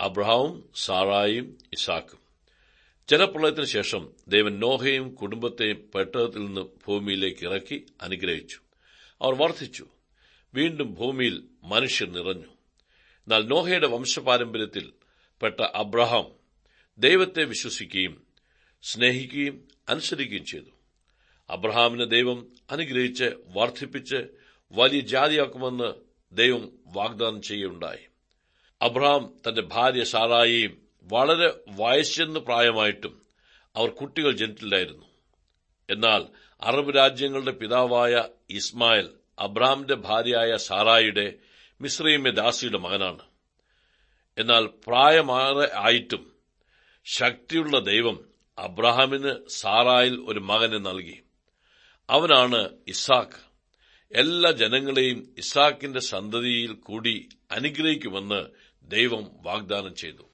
അബ്രഹാവും സാറായും ഇസാക്കും ജലപ്രളയത്തിന് ശേഷം ദൈവൻ നോഹയും കുടുംബത്തെയും പെട്ടകത്തിൽ നിന്ന് ഭൂമിയിലേക്ക് ഇറക്കി അനുഗ്രഹിച്ചു അവർ വർദ്ധിച്ചു വീണ്ടും ഭൂമിയിൽ മനുഷ്യർ നിറഞ്ഞു എന്നാൽ നോഹയുടെ വംശപാരമ്പര്യത്തിൽ പെട്ട അബ്രഹാം ദൈവത്തെ വിശ്വസിക്കുകയും സ്നേഹിക്കുകയും അനുസരിക്കുകയും ചെയ്തു അബ്രഹാമിനെ ദൈവം അനുഗ്രഹിച്ച് വർദ്ധിപ്പിച്ച് വലിയ ജാതിയാക്കുമെന്ന് ദൈവം വാഗ്ദാനം ചെയ്യുകയുണ്ടായി അബ്രഹാം തന്റെ ഭാര്യ സാറായിയും വളരെ വയസ്സെന്ന് പ്രായമായിട്ടും അവർ കുട്ടികൾ ജനിച്ചില്ലായിരുന്നു എന്നാൽ അറബ് രാജ്യങ്ങളുടെ പിതാവായ ഇസ്മായിൽ അബ്രഹാമിന്റെ ഭാര്യയായ സാറായിയുടെ മിശ്രീമെ ദാസിയുടെ മകനാണ് എന്നാൽ പ്രായമാറെ ആയിട്ടും ശക്തിയുള്ള ദൈവം അബ്രഹാമിന് സാറായിൽ ഒരു മകനെ നൽകി അവനാണ് ഇസാഖ് എല്ലാ ജനങ്ങളെയും ഇസാക്കിന്റെ സന്തതിയിൽ കൂടി അനുഗ്രഹിക്കുമെന്ന് ദൈവം വാഗ്ദാനം ചെയ്തു